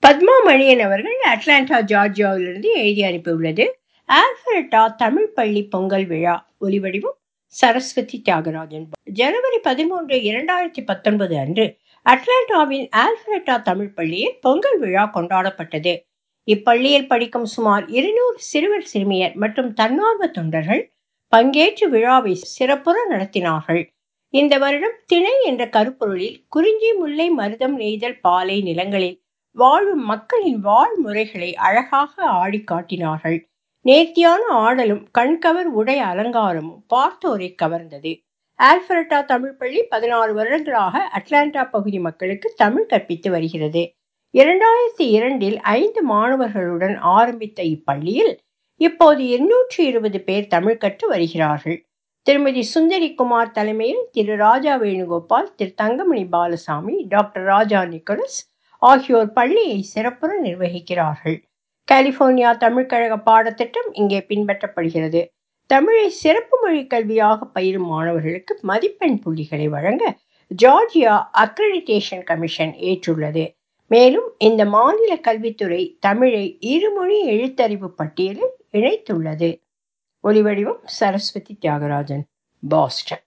பத்மா மணியன் அவர்கள் அட்லாண்டா ஜார்ஜியாவிலிருந்து எழுதி அனுப்பியுள்ளது ஆல்பரட்டா தமிழ் பள்ளி பொங்கல் விழா ஒலிவடிவம் சரஸ்வதி தியாகராஜன் ஜனவரி பதிமூன்று இரண்டாயிரத்தி பத்தொன்பது அன்று அட்லாண்டாவின் ஆல்பரட்டா தமிழ் பள்ளியில் பொங்கல் விழா கொண்டாடப்பட்டது இப்பள்ளியில் படிக்கும் சுமார் இருநூறு சிறுவர் சிறுமியர் மற்றும் தன்னார்வ தொண்டர்கள் பங்கேற்று விழாவை சிறப்புற நடத்தினார்கள் இந்த வருடம் திணை என்ற கருப்பொருளில் குறிஞ்சி முல்லை மருதம் நெய்தல் பாலை நிலங்களில் வாழும் மக்களின் வாழ்முறைகளை அழகாக ஆடி காட்டினார்கள் நேர்த்தியான ஆடலும் கண்கவர் உடை அலங்காரமும் பார்த்தோரை கவர்ந்தது ஆல்பரட்டா தமிழ் பள்ளி பதினாறு வருடங்களாக அட்லாண்டா பகுதி மக்களுக்கு தமிழ் கற்பித்து வருகிறது இரண்டாயிரத்தி இரண்டில் ஐந்து மாணவர்களுடன் ஆரம்பித்த இப்பள்ளியில் இப்போது இருநூற்றி இருபது பேர் தமிழ் கற்று வருகிறார்கள் திருமதி சுந்தரி குமார் தலைமையில் திரு ராஜா வேணுகோபால் திரு தங்கமணி பாலசாமி டாக்டர் ராஜா நிக்கோலஸ் ஆகியோர் பள்ளியை சிறப்புற நிர்வகிக்கிறார்கள் கலிபோர்னியா தமிழ்கழக பாடத்திட்டம் இங்கே பின்பற்றப்படுகிறது தமிழை சிறப்பு மொழி கல்வியாக பயிலும் மாணவர்களுக்கு மதிப்பெண் புள்ளிகளை வழங்க ஜார்ஜியா அக்ரெடிடேஷன் கமிஷன் ஏற்றுள்ளது மேலும் இந்த மாநில கல்வித்துறை தமிழை இருமொழி எழுத்தறிவு பட்டியலில் இணைத்துள்ளது ஒலிவடிவம் சரஸ்வதி தியாகராஜன் பாஸ்டன்